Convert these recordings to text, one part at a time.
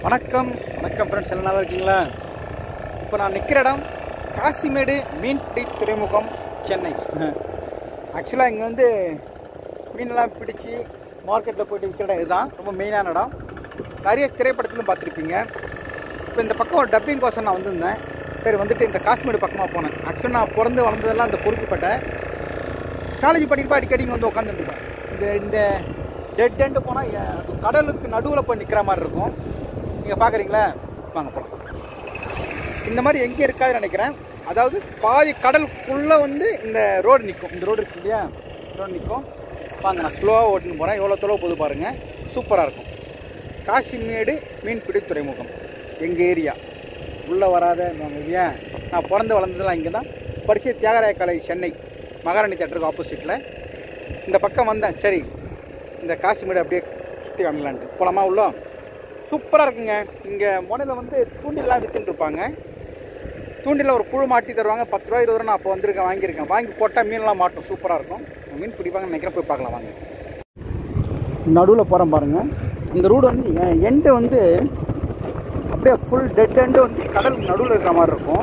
வணக்கம் வணக்கம் ஃப்ரெண்ட்ஸ் எல்லாம் நல்லா இருக்கீங்களா இப்போ நான் நிற்கிற இடம் காசிமேடு மீன்பிடி துறைமுகம் சென்னை ஆக்சுவலாக இங்கே வந்து மீனெல்லாம் பிடிச்சி மார்க்கெட்டில் போயிட்டு விற்கிற இடம் இதுதான் ரொம்ப மெயினான இடம் நிறைய திரைப்படத்திலும் பார்த்துருப்பீங்க இப்போ இந்த பக்கம் ஒரு டப்பிங் கோசம் நான் வந்திருந்தேன் சரி வந்துட்டு இந்த காசிமேடு பக்கமாக போனேன் ஆக்சுவலாக நான் பிறந்து வளர்ந்ததெல்லாம் இந்த பொறுப்புப்பட்ட காலேஜ் படிக்கப்போ அடிக்கடி இங்கே வந்து உட்காந்துருப்பேன் இந்த இந்த டெட் எண்டு போனால் கடலுக்கு நடுவில் போய் நிற்கிற மாதிரி இருக்கும் நீங்கள் பார்க்குறீங்களா வாங்க போகலாம் இந்த மாதிரி எங்கே இருக்காதுன்னு நினைக்கிறேன் அதாவது பாதி கடலுக்குள்ளே வந்து இந்த ரோடு நிற்கும் இந்த ரோடு இருக்கு இல்லையா ரோடு நிற்கும் வாங்க நான் ஸ்லோவாக ஓட்டுன்னு போகிறேன் எவ்வளோ தொலைவு போது பாருங்கள் சூப்பராக இருக்கும் காசிமேடு மீன்பிடி துறைமுகம் எங்கள் ஏரியா உள்ளே வராத இல்லையா நான் பிறந்து வளர்ந்ததெல்லாம் இங்கே தான் படித்த தியாகராய கலை சென்னை மகாராணி தேட்டருக்கு ஆப்போசிட்டில் இந்த பக்கம் வந்தேன் சரி இந்த காசிமேடு அப்படியே சுற்றி வாங்கலான்ட்டு போலாமா உள்ள சூப்பராக இருக்குங்க இங்கே முனையில் வந்து தூண்டிலாம் விற்றுட்டு இருப்பாங்க தூண்டில் ஒரு புழு மாட்டி தருவாங்க பத்து ரூபா இருபது ரூபா நான் அப்போ வந்திருக்கேன் வாங்கியிருக்கேன் வாங்கி போட்டால் மீன்லாம் மாட்டும் சூப்பராக இருக்கும் மீன் பிடிப்பாங்கன்னு நினைக்கிறேன் போய் பார்க்கலாம் வாங்க நடுவில் போகிறேன் பாருங்கள் இந்த ரூடு வந்து எண்டு வந்து அப்படியே ஃபுல் டெட் எண்டு வந்து கடலுக்கு நடுவில் இருக்கிற மாதிரி இருக்கும்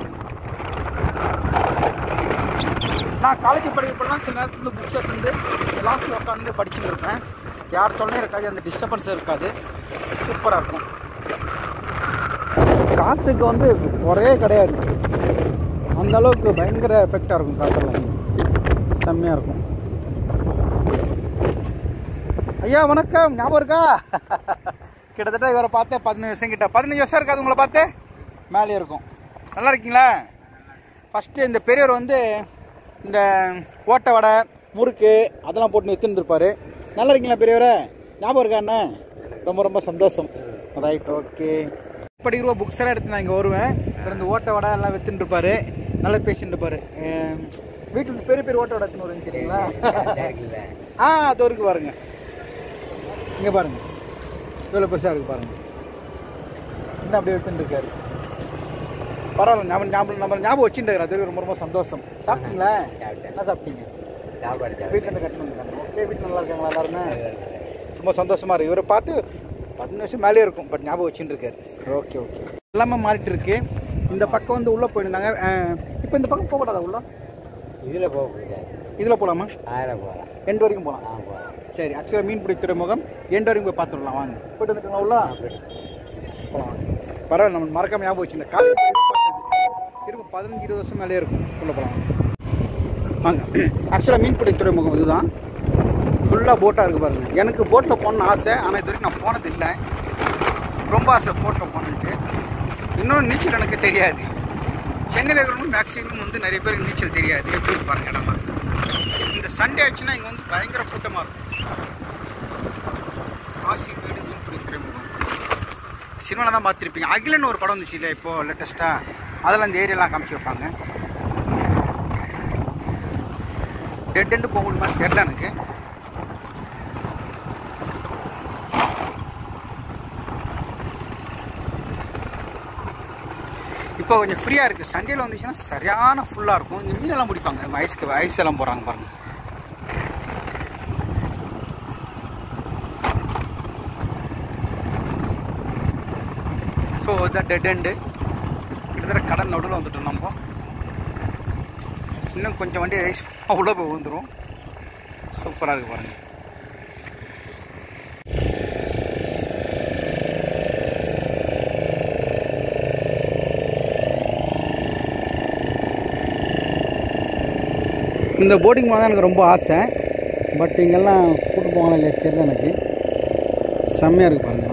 நான் காலேஜ் படிக்கப்பெல்லாம் சில நேரத்தில் புக்ஸ் எடுத்து கிளாஸில் உட்காந்து படிச்சுட்டு இருப்பேன் யார் தொல்லையும் இருக்காது அந்த டிஸ்டர்பன்ஸ் இருக்காது சூப்பராக இருக்கும் காற்றுக்கு வந்து குறையே கிடையாது அந்த அளவுக்கு பயங்கர எஃபெக்டாக இருக்கும் காற்றெல்லாம் செம்மையாக இருக்கும் ஐயா வணக்கம் ஞாபகம் இருக்கா கிட்டத்தட்ட இவரை பார்த்தேன் பதினஞ்சு வருஷம் கிட்ட பதினஞ்சு வருஷம் இருக்காது உங்களை பார்த்து மேலே இருக்கும் நல்லா இருக்கீங்களா ஃபஸ்ட்டு இந்த பெரியவர் வந்து இந்த ஓட்டை வடை முறுக்கு அதெல்லாம் போட்டு வித்துன்னு இருப்பாரு நல்லா இருக்கீங்களா பெரியவரே ஞாபகம் இருக்கா அண்ணா ரொம்ப ரொம்ப சந்தோஷம் ரைட் ஓகே படிக்கிற புக்ஸ் எல்லாம் எடுத்து நான் இங்கே வருவேன் அப்புறம் இந்த ஓட்டை வடை எல்லாம் வித்துன்னு இருப்பாரு நல்லா பேசிட்டு இருப்பாரு வீட்டில் பெரிய பெரிய ஓட்டை வடை எடுத்துன்னு வருவீங்க தெரியுங்களா ஆ அது இருக்கு பாருங்க இங்கே பாருங்க இவ்வளோ பெருசாக இருக்கு பாருங்க இன்னும் அப்படியே வித்துன்னு இருக்காரு பரவாயில்ல ஞாபகம் ஞாபகம் நம்ம ஞாபகம் வச்சுட்டு அது ரொம்ப ரொம்ப சந்தோஷம் சாப்பிட்டீங்களா என்ன சாப்பிட்டீங்க வீட்டில் இருந்து கட்டணும் ஓகே வீட்டில் நல்லா இருக்காங்களா எல்லாருமே ரொம்ப சந்தோஷமா இருக்கு இவரை பார்த்து பதினஞ்சு வருஷம் மேலே இருக்கும் பட் ஞாபகம் வச்சுட்டு இருக்காரு ஓகே ஓகே எல்லாமே மாறிட்டு இருக்கு இந்த பக்கம் வந்து உள்ளே போயிருந்தாங்க இப்போ இந்த பக்கம் போகக்கூடாதா உள்ள இதில் போக முடியாது இதில் போகலாமா ஆயிரம் போகலாம் எண்டு வரைக்கும் போகலாம் ஆ போகலாம் சரி ஆக்சுவலாக மீன்பிடி துறைமுகம் எண்டு வரைக்கும் போய் பார்த்துடலாம் வாங்க போயிட்டு வந்துட்டுங்களா உள்ள போகலாம் வாங்க பரவாயில்ல நம்ம மறக்காம ஞாபகம் வச்சுருந்தேன் காலேஜ் இருக்கும் பதினஞ்சு இருபது வருஷம் மேலே இருக்கும் உள்ள போகலாம் வாங்க ஆக்சுவலாக மீன்பிடி துறைமுகம் இதுதான் ஃபுல்லாக போட்டாக இருக்குது பாருங்கள் எனக்கு போட்டில் போகணுன்னு ஆசை ஆனால் இது வரைக்கும் நான் போனது இல்லை ரொம்ப ஆசை போட்டில் போகணுன்ட்டு இன்னொன்று நீச்சல் எனக்கு தெரியாது சென்னையில் இருக்கிறவங்க மேக்ஸிமம் வந்து நிறைய பேருக்கு நீச்சல் தெரியாது எப்படி பாருங்க இடம்லாம் இந்த சண்டே ஆச்சுன்னா இங்கே வந்து பயங்கர கூட்டமாக இருக்கும் காசி வீடு மீன்பிடி துறைமுகம் சினிமாவில் தான் பார்த்துருப்பீங்க அகிலன்னு ஒரு படம் வந்துச்சு இல்லை இப்போது லேட்டஸ்ட்டாக அதெல்லாம் இந்த ஏரியாலாம் காமிச்சு வைப்பாங்க டெட் எண்டு போக மாதிரி தெரியல எனக்கு இப்போ கொஞ்சம் ஃப்ரீயாக இருக்குது சண்டேல வந்துச்சுன்னா சரியான ஃபுல்லாக இருக்கும் இங்கே மீனெல்லாம் பிடிப்பாங்க ஐஸ்க்கு ஐஸ் எல்லாம் போடுறாங்க பாருங்க ஸோ இதான் டெட் எண்டு கிட்டத்தட்ட கடல் நடுவில் வந்துட்டோம் நம்ம இன்னும் கொஞ்சம் வண்டி ஐஸ் உள்ளே போய் விழுந்துரும் சூப்பராக இருக்குது பாருங்கள் இந்த போட்டிங் போனால் எனக்கு ரொம்ப ஆசை பட் இங்கெல்லாம் கூட்டு போவாங்க இல்லையா தெரியல எனக்கு செம்மையாக இருக்குது பாருங்க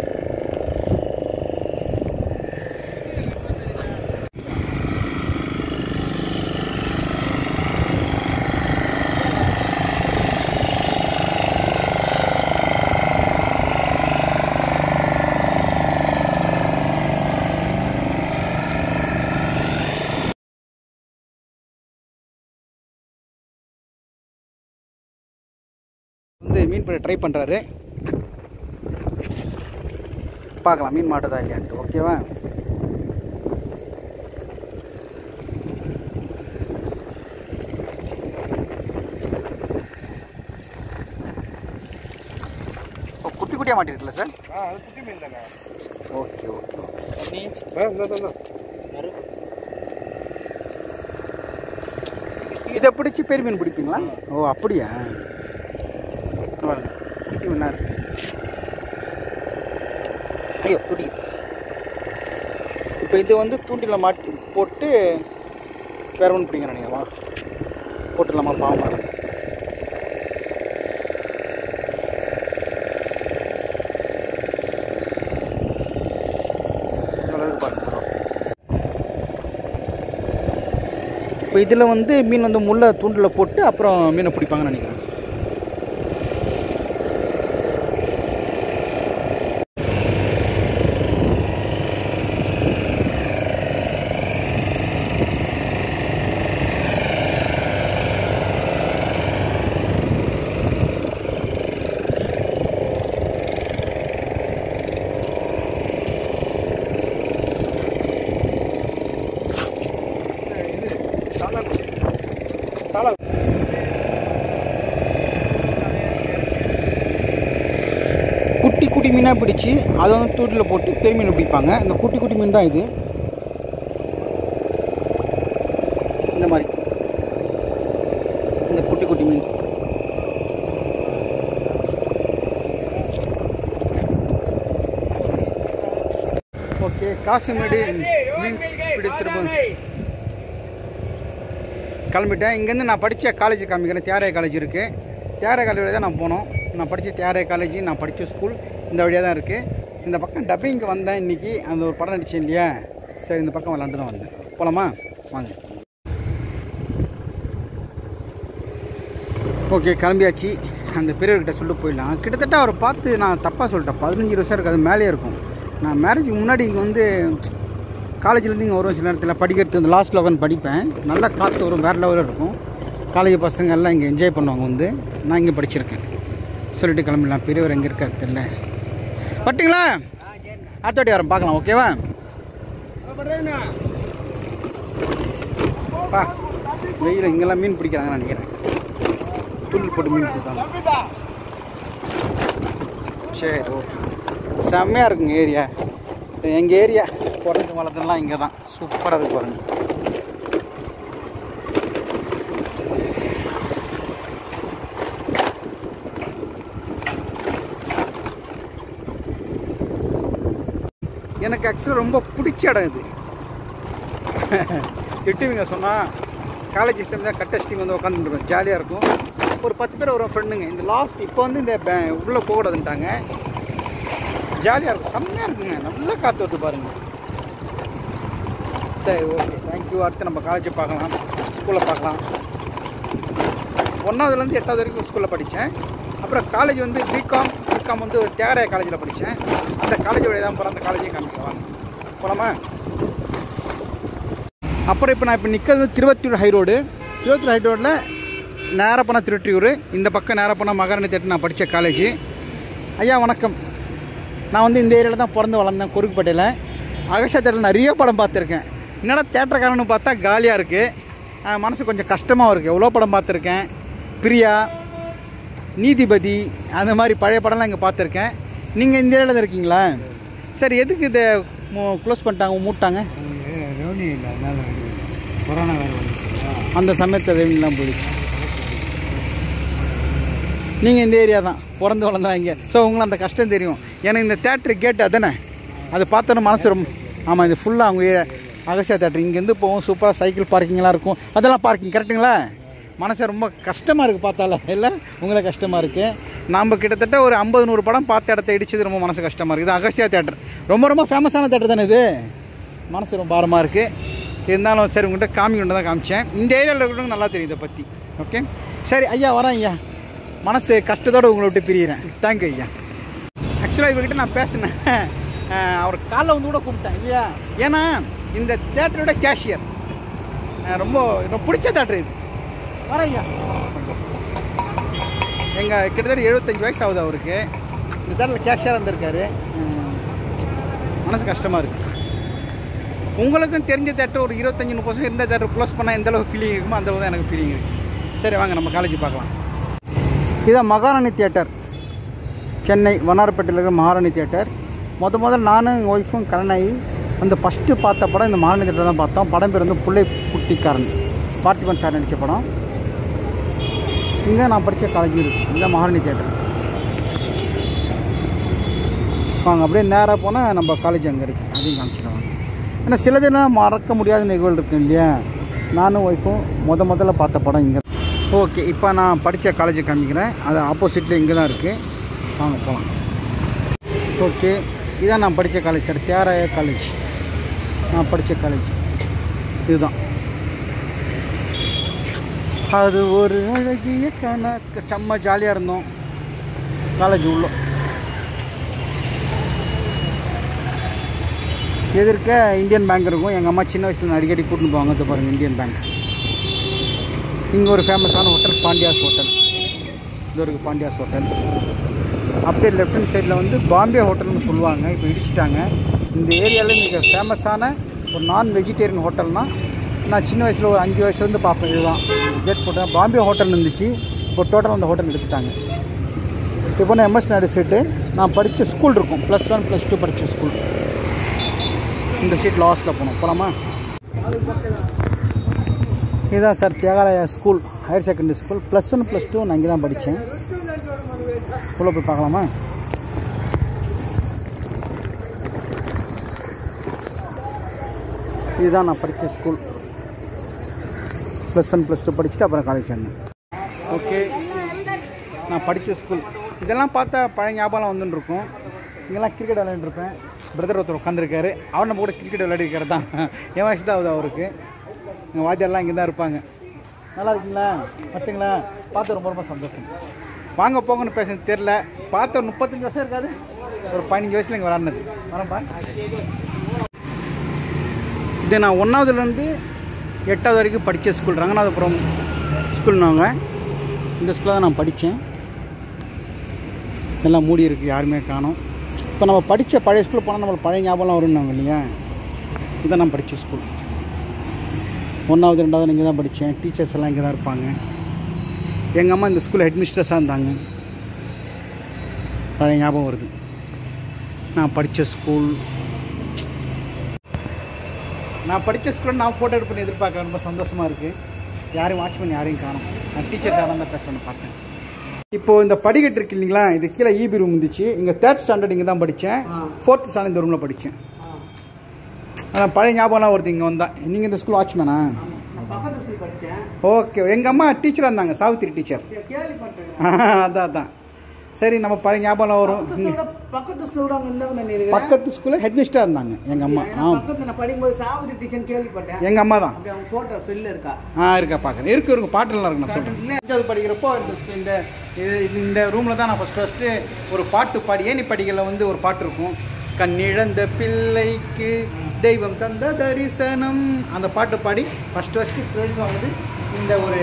வந்து மீன் பிடி ட்ரை பண்ணுறாரு பார்க்கலாம் மீன் மாட்டுதா இல்லையான்ட்டு ஓகேவா குட்டி குட்டி குட்டியாக மாட்டிருக்குல்ல சார் ஆ அது குட்டி மீன் தானே ஓகே ஓகே ஓகே ஆ இந்த இந்த இதை பிடிச்சி பெரிய மீன் பிடிப்பீங்களா ஓ அப்படியா பாருங்க, குட்டி மீனா இருக்கு ஐயோ துடி இப்போ இது வந்து தூண்டில மாட்டி போட்டு வேற ஒன்று பிடிங்க நினைக்கிறவா போட்டுடலாமா பாவமா இருக்கு. இவ்வளவு இருக்கு பாருங்க இப்போ இதில் வந்து மீன் வந்து முள்ள தூண்டில் போட்டு அப்புறம் மீனை பிடிப்பாங்கன்னு நினைக்கிறேன் இது சாலா குட்டி சாலா குட்டி குட்டி மீனாக பிடிச்சி அதை வந்து தூண்டில் போட்டு பெரிய மீன் பிடிப்பாங்க இந்த குட்டி குட்டி மீன் தான் இது இந்த மாதிரி இந்த குட்டி குட்டி மீன் ஓகே காசிமேடு மீன் பிடித்திருப்போம் கிளம்பிட்டேன் இங்கேருந்து நான் படித்த காலேஜ் காமிக்கிறேன் தியாரைய காலேஜ் இருக்குது தியாரைய காலேஜ் வழியாக தான் நான் போனோம் நான் படித்த தியாரைய காலேஜ் நான் படித்த ஸ்கூல் இந்த வழியாக தான் இருக்குது இந்த பக்கம் டப்பிங்க்கு வந்தேன் இன்றைக்கி அந்த ஒரு படம் நடிச்சேன் இல்லையா சரி இந்த பக்கம் விளாண்டு தான் வந்தேன் போகலாமா வாங்க ஓகே கிளம்பியாச்சு அந்த பெரியவர்கிட்ட சொல்லிட்டு போயிடலாம் கிட்டத்தட்ட அவரை பார்த்து நான் தப்பாக சொல்லிட்டேன் பதினஞ்சு வருஷம் இருக்குது அது மேலேயே இருக்கும் நான் மேரேஜுக்கு முன்னாடி இங்கே வந்து காலேஜ்லேருந்து இங்கே வருவேன் சில நேரத்தில் படிக்கிறது இந்த லாஸ்ட்டில் உட்காந்து படிப்பேன் நல்லா காற்று வரும் வேறு லெவலில் இருக்கும் காலேஜ் பசங்க எல்லாம் இங்கே என்ஜாய் பண்ணுவாங்க வந்து நான் இங்கே படிச்சிருக்கேன் சொல்லிட்டு கிளம்பிடலாம் பெரியவர் எங்கே இருக்காரு தெரியல பட்டுங்களா ஆத்தோட்டி வரேன் பார்க்கலாம் ஓகேவா பா வெயில் இங்கெல்லாம் மீன் பிடிக்கிறாங்கன்னு நினைக்கிறேன் புல் போட்டு மீன் பிடிப்பாங்க சரி ஓகே செம்மையாக இருக்குங்க ஏரியா எங்கள் ஏரியா பிறந்து வளர்த்தெல்லாம் இங்கே தான் சூப்பராக இருக்கு பாருங்க எனக்கு ஆக்சுவலாக ரொம்ப பிடிச்ச இடம் இது திட்டுவீங்க சொன்னால் காலேஜ் சேர்ந்தா கட்டஸ்டிங் வந்து உட்காந்துருக்கோம் ஜாலியாக இருக்கும் ஒரு பத்து பேர் வரும் ஃப்ரெண்டுங்க இந்த லாஸ்ட் இப்போ வந்து இந்த பே- உள்ளே போகக்கூடாதுன்ட்டாங்க ஜாலியாக இருக்கும் செம்மையாக இருக்குங்க நல்லா காற்று வருது பாருங்க சரி ஓகே தேங்க்யூ அடுத்து நம்ம காலேஜை பார்க்கலாம் ஸ்கூலில் பார்க்கலாம் ஒன்றாவதுலேருந்து எட்டாவது வரைக்கும் ஸ்கூலில் படித்தேன் அப்புறம் காலேஜ் வந்து பிகாம் பிகாம் வந்து தியாகராய காலேஜில் படித்தேன் அந்த காலேஜ் வழியாக தான் போகிறேன் அந்த காலேஜையும் காமிக்கலாம் போகலாமா அப்புறம் இப்போ நான் இப்போ நிற்கிறது Thiruvathiyur high road Thiruvathiyur high ரோட்டில் நேராக போனால் திருவற்றியூர் இந்த பக்கம் நேராக போனால் மகாராணி தேட்டர் நான் படித்த காலேஜ் ஐயா வணக்கம் நான் வந்து இந்த ஏரியாவில் தான் பிறந்து வளர்ந்தேன் குறுக்குப்பேட்டையில் அகஷா தேட்டரில் நிறைய படம் பார்த்துருக்கேன் என்னடா தேட்டருக்காரன்னு பார்த்தா காலியாக இருக்குது மனசு கொஞ்சம் கஷ்டமாகவும் இருக்குது எவ்வளோ படம் பார்த்துருக்கேன் பிரியா நீதிபதி அந்த மாதிரி பழைய படம்லாம் இங்கே பார்த்துருக்கேன் நீங்கள் இந்த ஏரியாவில் தான் இருக்கீங்களா சரி எதுக்கு இதை க்ளோஸ் பண்ணிட்டாங்க மூட்டாங்க ரெவன்யூ இல்லை அதனால கொரோனா வேறு வந்துச்சு அந்த சமயத்தில் ரெவன்யூலாம் போயிடுச்சு நீங்கள் இந்த ஏரியா தான் பிறந்து வளர்ந்தா இங்கே ஸோ உங்களுக்கு அந்த கஷ்டம் தெரியும் ஏன்னா இந்த தேட்ரு கேட் அதானே அது பார்த்தோன்னா மனசு ரொம்ப ஆமாம் இது ஃபுல்லாக அவங்க ஏரியா அகசியா தேட்டர் இங்கேருந்து போவோம் சூப்பராக சைக்கிள் பார்க்கிங்லாம் இருக்கும் அதெல்லாம் பார்க்கிங் கரெக்டுங்களா மனசு ரொம்ப கஷ்டமாக இருக்குது பார்த்தால இல்லை உங்களுக்கு கஷ்டமாக இருக்குது நாம் கிட்டத்தட்ட ஒரு ஐம்பது நூறு படம் பார்த்த இடத்த இடிச்சது ரொம்ப மனசு கஷ்டமாக இருக்குது இது அகஸ்தியா தேட்டர் ரொம்ப ரொம்ப ஃபேமஸான தேட்டர் தானே இது மனசு ரொம்ப பாரமாக இருக்குது இருந்தாலும் சரி உங்கள்கிட்ட காமிக்கொண்டு தான் காமிச்சேன் இந்த ஏரியாவில் இருக்கிறவங்க நல்லா தெரியும் இதை பற்றி ஓகே சரி ஐயா வரேன் ஐயா மனசு கஷ்டத்தோடு உங்களை விட்டு பிரியிறேன் தேங்க்யூ ஐயா ஆக்சுவலாக இவர்கிட்ட நான் பேசினேன் அஹ் அவர் காலைல வந்து கூட கூப்பிட்டேன் இல்லையா ஏன்னா இந்த தேட்டரோட கேஷியர் ரொம்ப ரொம்ப பிடிச்ச தேட்டர் இது வரேன் ஐயா எங்கள் கிட்டத்தட்ட எழுபத்தஞ்சு வயசு ஆகுது அவருக்கு இந்த தேட்டரில் கேஷியராக இருந்திருக்காரு அஹ் மனசு கஷ்டமாக இருக்குது உங்களுக்கும் தெரிஞ்ச தேட்டர் ஒரு இருபத்தஞ்சி முப்பது வருஷம் இருந்த தேட்டர் க்ளோஸ் பண்ணால் எந்த அளவுக்கு ஃபீலிங் இருக்குமோ அந்த அளவு தான் எனக்கு ஃபீலிங் இருக்குது சரி வாங்க நம்ம காலேஜ் பார்க்கலாம் இதான் மகாராணி தியேட்டர் சென்னை வண்ணாரப்பேட்டையில் இருக்கிற மகாராணி தியேட்டர் முத முதல்ல நானும் எங்கள் ஒய்ஃபும் கல்யாணம் ஆகி அந்த ஃபஸ்ட்டு பார்த்த படம் இந்த மகாராணி தியேட்டர் தான் பார்த்தோம் படம் பேர் வந்து புள்ளை குட்டிக்காரன் பார்த்திபன் சார் நடித்த படம் இங்கே நான் படித்த காலேஜ் இருக்குது இந்த மகாராணி தியேட்டர் வாங்க அப்படியே நேராக போனால் நம்ம காலேஜ் அங்கே இருக்குது அதையும் காமிச்சிடுவாங்க ஏன்னா சிலதெல்லாம் மறக்க முடியாத நிகழ்வுகள் இருக்கு இல்லையா நானும் ஒய்ஃபும் முத முதல்ல பார்த்த படம் இங்கே ஓகே இப்போ நான் படித்த காலேஜை காமிக்கிறேன் அது ஆப்போசிட்டில் இங்கே தான் இருக்குது வாங்க போகலாம் ஓகே இதான் நான் படித்த காலேஜ் சார் தியாராய காலேஜ் நான் படித்த காலேஜ் இதுதான் அது ஒரு அழகிய கணக்கு செம்ம ஜாலியாக இருந்தோம் காலேஜ் உள்ள எதிர்க்க இந்தியன் பேங்க் இருக்கும் எங்கள் அம்மா சின்ன வயசில் அடிக்கடி கூட்டின்னு போவாங்க இது பாருங்கள் இந்தியன் பேங்க் இங்கே ஒரு ஃபேமஸான ஹோட்டல் பாண்டியாஸ் ஹோட்டல் இது ஒரு பாண்டியாஸ் ஹோட்டல் அப்படியே லெஃப்ட் ஹேண்ட் சைடில் வந்து பாம்பே ஹோட்டல்னு சொல்லுவாங்க இப்போ இடிச்சிட்டாங்க இந்த ஏரியாவில் மிக ஃபேமஸான ஒரு நான் வெஜிடேரியன் ஹோட்டல்னால் நான் சின்ன வயசில் ஒரு அஞ்சு வயசுலேருந்து பார்ப்பேன் இதுதான் கேட் போட்டேன் பாம்பே ஹோட்டல் இருந்துச்சு இப்போ டோட்டல் அந்த ஹோட்டல் எடுத்துட்டாங்க இப்போ நான் எம்எஸ் நாயுடு சீட்டு நான் படித்த ஸ்கூல் இருக்கும் ப்ளஸ் ஒன் ப்ளஸ் டூ படித்த ஸ்கூல் இந்த சீட் லாஸ்ட்டில் போகணும் போகலாமா இதுதான் sir Thiyagaraya school higher secondary school plus one plus two நான் இங்கே தான் படித்தேன் உள்ளே போய் பார்க்கலாமா இதுதான் நான் படித்த school plus one plus two படிச்சுட்டு அப்புறம் காலேஜ் சேர்ந்தேன் ஓகே நான் படித்த ஸ்கூல் இதெல்லாம் பார்த்தா பழைய ஞாபகம் வந்துன்னு இருக்கும் இங்கெல்லாம் கிரிக்கெட் விளையாண்டுருப்பேன் பிரதர் ஒருத்தர் உட்காந்துருக்காரு அவர் நம்ம கூட கிரிக்கெட் விளையாடிருக்காரு தான் என் வயசு தான் ஆகுது அவருக்கு எங்கள் வாத்தியாரெலாம் இங்கே தான் இருப்பாங்க நல்லா இருக்கீங்களா மட்டுங்களா பார்த்து ரொம்ப ரொம்ப சந்தோஷம் வாங்க போங்கன்னு பேசுறது தெரில பார்த்து ஒரு முப்பத்தஞ்சு வருஷம் இருக்காது ஒரு பதினஞ்சு வயசில் இங்கே விளாட்னது வரேன்ப்பா இது நான் ஒன்றாவதுலேருந்து எட்டாவது வரைக்கும் படித்த ஸ்கூல் ரங்கநாதபுரம் ஸ்கூல்னாங்க இந்த ஸ்கூலில் தான் நான் படித்தேன் எல்லாம் மூடி இருக்குது யாருமே காணோம் இப்போ நம்ம படித்த பழைய ஸ்கூல் போனால் நம்மளுக்கு பழைய ஞாபகம்லாம் வரும்னாங்க இல்லையா இதான் நான் படித்த ஸ்கூல் ஒன்றாவது ரெண்டாவது இங்கே தான் படித்தேன் டீச்சர்ஸ் எல்லாம் இங்கே தான் இருப்பாங்க எங்கள் அம்மா இந்த ஸ்கூலில் ஹெட் மிஸ்ட்ரஸாக இருந்தாங்க பழைய ஞாபகம் வருது நான் படித்த ஸ்கூல் நான் படித்த ஸ்கூலில் நான் ஃபோட்டோ எடுத்து பண்ணி எதிர்பார்க்குறேன் ரொம்ப சந்தோஷமாக இருக்குது யாரையும் வாட்ச் பண்ணி யாரையும் காணும் நான் டீச்சர்ஸ் யாரும் தான் பேசணும்னு பார்த்தேன் இப்போ இந்த படிக்கட்டு இருக்கு இல்லைங்களா இது கீழே ஈபி ரூம் இருந்துச்சு இங்கே தேர்ட் ஸ்டாண்டர்ட் இங்கே தான் படித்தேன் ஃபோர்த் ஸ்டாண்டர்ட் இந்த ரூமில் படித்தேன் அதான் பழைய ஞாபகம்லாம் வருது இங்கே வந்தா நீங்கள் இந்த ஸ்கூல் வாட்ச்மேனா பக்கத்து ஸ்கூல் படித்தேன் ஓகே எங்கள் அம்மா டீச்சராக இருந்தாங்க சாவித்திரி டீச்சர் கேள்விப்பட்டேன் அதான் அதான் சரி நம்ம பழைய ஞாபகம்லாம் வரும் பக்கத்து ஸ்கூலோட பக்கத்து ஸ்கூலோட அங்கே இருந்தாங்க நினைக்கிறேன் பக்கத்து ஸ்கூலில் ஹெட் மிஸ்டராக இருந்தாங்க எங்கள் அம்மா ஏன்னா ஆ பக்கத்துல நான் படிக்கும்போது சாவித்திரி டீச்சர் கேள்விப்பட்டேன் எங்கள் அம்மா தான் அப்படி அவங்க போட்டோ செல்ல இருக்கா ஆ இருக்கா பார்க்குறேன் இருக்கு இருக்கு பாட்டுலாம் இருக்கு நான் சொல்கிறேன் அஞ்சாவது படிக்கிறப்போ இந்த ஸ்கூ- இந்த இது இது- இந்த ரூமில் தான் நான் ஃபஸ்ட்டு ஃபஸ்ட்டு ஒரு பாட்டு பாடி ஏனி படிகளில் வந்து ஒரு பாட்டு இருக்கும் கண்ணிழந்த பிள்ளைக்கு தெய்வம் தந்த தரிசனம் அந்த பாட்டு பாடி ஃபஸ்ட்டு ஃபஸ்ட்டு ப்ரைஸ் வாங்குது இந்த ஒரு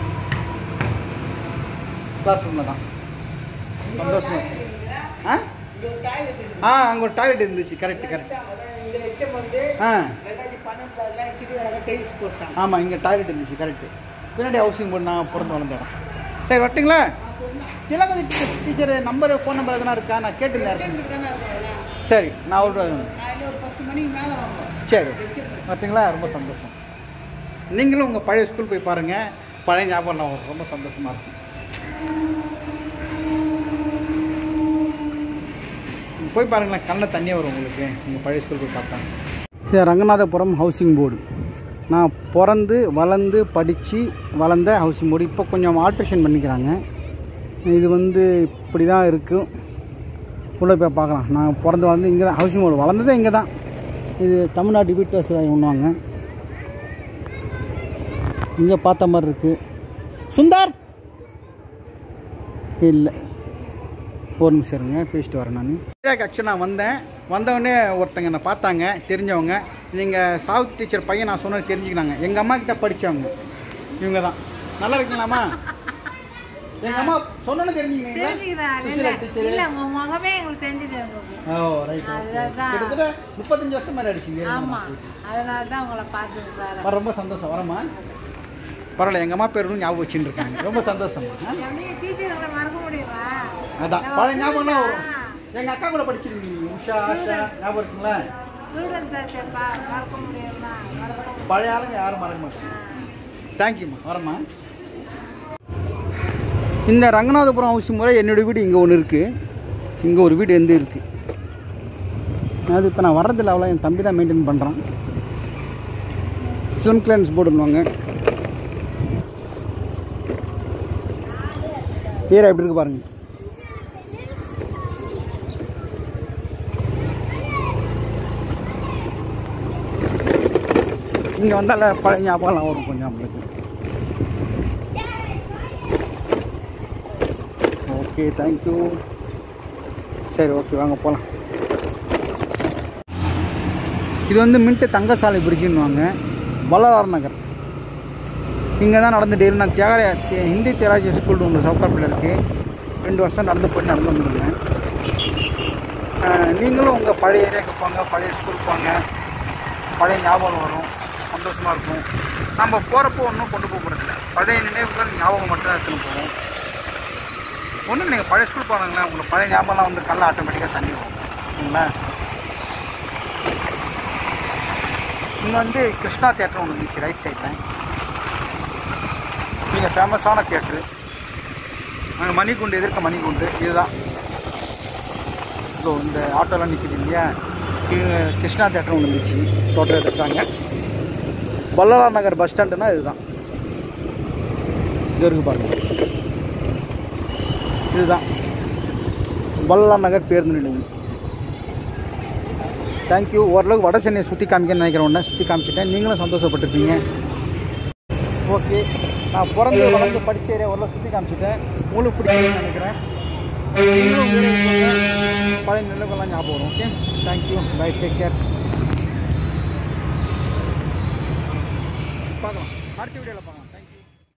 கிளாஸ் ரூமில் தான் சந்தோஷமா இருக்கு. ஆ இங்க ஒரு டாய்லெட் இருக்கு ஆ அங்கே ஒரு டாய்லெட் இருந்துச்சு கரெக்ட் கரெக்ட் அதான் இந்த எச்சம் வந்து ஆ ரெண்டாயிரத்தி பன்னெண்டுல எல்லாம் வச்சுட்டு அதை டைல்ஸ் போட்டாங்க ஆமாம் இங்கே டாய்லெட் இருந்துச்சு கரெக்டு பின்னாடி ஹவுசிங் போர்டு நான் பிறந்து வளர்ந்த இடம் சரி வரட்டுங்களா திலகதி டீச்சர் நம்பர் ஃபோன் நம்பர் எதனா இருக்கா நான் கேட்டுருந்தேன் வச்சுட்டு தானே இருக்கும் அதெல்லாம். சரி நான் ஒரு காலையில ஒரு பத்து மணிக்கு மேல வாங்குவோம் சரி வரட்டுங்களா ரொம்ப சந்தோஷம் நீங்களும் உங்கள் பழைய ஸ்கூல் போய் பாருங்கள் பழைய ஞாபகம் வரும் ரொம்ப சந்தோஷமாக இருக்கும் போய் பாருங்களேன் கண்ணில் தண்ணியே வரும் உங்களுக்கு நீங்கள் பழைய ஸ்கூல் போய் பார்த்தா இது ரங்கநாதபுரம் ஹவுசிங் போர்டு நான் பிறந்து வளர்ந்து படித்து வளர்ந்த ஹவுசிங் போர்டு இப்போ கொஞ்சம் ஆல்ட்ரேஷன் பண்ணிக்கிறாங்க இது வந்து இப்படி தான் இருக்கும் உள்ளே போய் பார்க்கலாம் நான் பிறந்து வளர்ந்து இங்கே தான் ஹவுசிங் போர்டு வளர்ந்ததே இங்கே தான் இது தமிழ்நாடு வீட்டு ஒன்றுவாங்க இங்கே பார்த்த மாதிரி இருக்குது சுந்தர் இல்லை ஒரு நிமிஷம் இருங்க பேசிட்டு வரேன் நான் ஆக்சுவலாக நான் வந்தேன் வந்தவொடனே ஒருத்தங்க என்னை பார்த்தாங்க தெரிஞ்சவங்க நீங்கள் சாவுத் டீச்சர் பையன் நான் சொன்னது தெரிஞ்சுக்கினாங்க எங்கள் அம்மா கிட்ட படித்தவங்க இவங்க தான் நல்லா இருக்கீங்களாம்மா எங்கள் அம்மா சொன்னோன்னு தெரிஞ்சுக்கினீங்களா தெரிஞ்சுக்கிறேன். சுசிலா இல்ல, டீச்சர் இல்ல, உங்க முகமே எங்களுக்கு தெரிஞ்சது உங்களுக்கு. ஓ ரைட் அதுதான். கிட்டத்தட்ட முப்பத்தஞ்சு வருஷம் மாதிரி அடிச்சிங்க ஆமா அதனால தான் உங்களை பார்த்து சார் வர ரொம்ப சந்தோஷம் வரமா பரவாயில்ல எங்கள் அம்மா பேரும் ஞாபகம் வச்சுட்டு இருக்காங்க ரொம்ப சந்தோஷம் ஆ? எப்படி டீச்சர் மறக்க முடியுமா அதான் பழைய ஞாபகம்லாம் வரும் எங்கள் அக்கா கூட படிச்சிருக்கீங்க உஷா ஆஷா ஞாபகம் இருக்குங்களா ஸ்டூடெண்ட்ஸ் ஆச்சேப்பா மறக்க முடியுமா மறக்க முடியும் பழைய ஆளுங்க யாரும் மறக்க மாட்டாங்க தேங்க்யூம்மா வரேம்மா இந்த ரங்கநாதபுரம் ஹவுஸ் முறை என்னோட வீடு இங்கே ஒன்று இருக்குது இங்கே ஒரு வீடு எந்த இருக்குது அது இப்போ நான் வர்றதில்ல அவ்வளோ என் தம்பி தான் மெயின்டைன் பண்ணுறான் ஸ்லிம் கிளன்ஸ் போட்டுருவாங்க ஏரியா எப்படி இருக்கு பாருங்க இங்கே வந்தால பழைய ஞாபகம்லாம் வரும் கொஞ்சம் நம்மளுக்கு ஓகே தேங்க்யூ சரி ஓகே வாங்க போகலாம் இது வந்து மின்ட்டு தங்கசாலை பிரிட்ஜுன்னுவாங்க வள்ளலார் நகர் இங்கே தான் நடந்து டெய்லி நான் தியாகராய தி- ஹிந்தி தியாகராஜ ஸ்கூல் ஒன்று சவுக்காப்பில் இருக்குது ரெண்டு வருஷம் நடந்து போய் நடந்து வந்துருந்தேன் ஆஹ் நீங்களும் உங்கள் பழைய ஏரியாவுக்கு போங்க பழைய ஸ்கூல் போங்க பழைய ஞாபகம் வரும் சந்தோஷமாக இருக்கும் நம்ம போகிறப்போ ஒன்றும் கொண்டு போக போகிறதில்ல பழைய நினைவுகள் ஞாபகம் மட்டும் தான் எடுத்துன்னு போவோம் ஒன்றும் நீங்கள் பழைய ஸ்கூல் போனாங்களேன் உங்களுக்கு பழைய ஞாபகம்லாம் வந்து கல்ல ஆட்டோமேட்டிக்காக தண்ணி வரும் சரிங்களா இங்கே வந்து கிருஷ்ணா தேட்டர் ஒன்று இருந்துச்சு ரைட் சைடில் மிக ஃபேமஸான தேட்ரு அங்கே மணிகுண்டு எதிர்க்க மணிகுண்டு இதுதான் ஸோ இந்த ஆட்டோலாம் நிற்கிது இல்லையா இது கிருஷ்ணா தேட்டர் ஒன்று இருந்துச்சு தோட்டத்தை எடுத்தாங்க வள்ளலார் நகர் பஸ் ஸ்டாண்டுனா இதுதான் இது இருக்கு பாருங்க இதுதான் வள்ளலார் நகர் பேருந்து நிலையம் தேங்க்யூ ஓரளவுக்கு வட சென்னையை சுற்றி காமிக்கணும்னு நினைக்கிறேன் உடனே சுற்றி காமிச்சிட்டேன் நீங்களும் சந்தோஷப்பட்டிருப்பீங்க ஓகே நான் பிறந்து வளர்ந்து படித்த ஏரியா ஓரளவு சுற்றி காமிச்சிட்டேன் உங்களுக்கு பிடிக்கும்னு நினைக்கிறேன் நீங்களும் உங்க ஊருக்கு போங்க. பழைய நிலவுகள்லாம் ஞாபகம் வரும் okay thank you bye take care பார்க்கலாம் அடுத்த வீடியோவில் பார்க்கலாம்